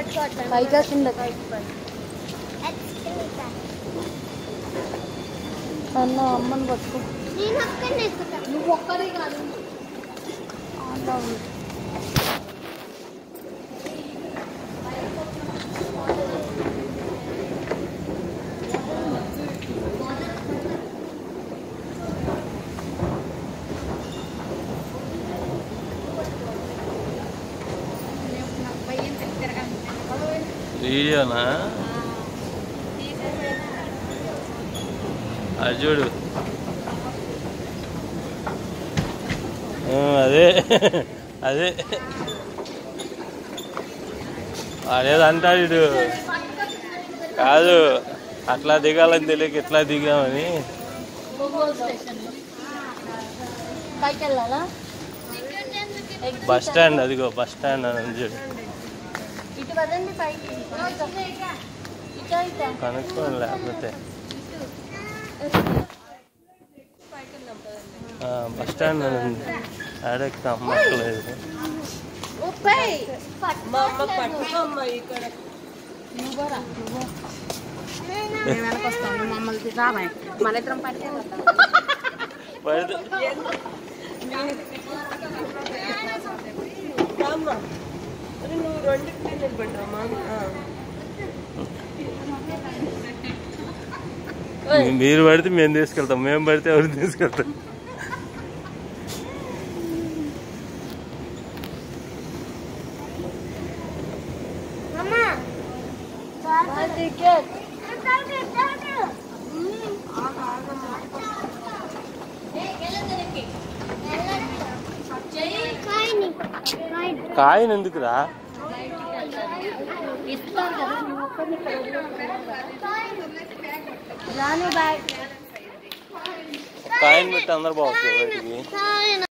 పట్టుకోవట్లేదు పైగా కింద అన్న అమ్మని పట్టుకో నేను ఒక్కనే ఎక్కుతా నువ్వు ఒక్కరే కాదు వీడియోనా అది చూడు ఆ, అదే అదే వాడేదో అంటాడు ఇడు కాదు అట్లా దిగాలని తెలియక ఎట్లా దిగామని పైకి వెళ్ళాలా బస్ స్టాండ్ అదిగో బస్ స్టాండ్ అని చూడు ఇటు పదండి పైకి ఇటా ఇటా కనుక్కోండి లేకపోతే ఆ, బస్ స్టాండ్ అని ఉంది ఆడెక్క అమ్మక్కలేదు మా అమ్మ పట్టుకోమ్మ ఇక్కడ మేము వెనకొస్తాము మమ్మల్ని రామాయి మన ఇద్దరం పడితే పడితే రామ్మ అరే నువ్వు రెండింటినీ నిలబడ్డామా మీ- మీరు పడితే మేము తీసుకెళ్తాం మేము పడితే ఎవరు తీసుకెళ్తాం టికెట్ కాయను ఎందుకురా ఇస్తారు కదా నువ్వు ఒక్కరిని ఇక్కడ రాను బాయ్ కాయను పెట్టి అందరు బాగుంటుంది బయటికి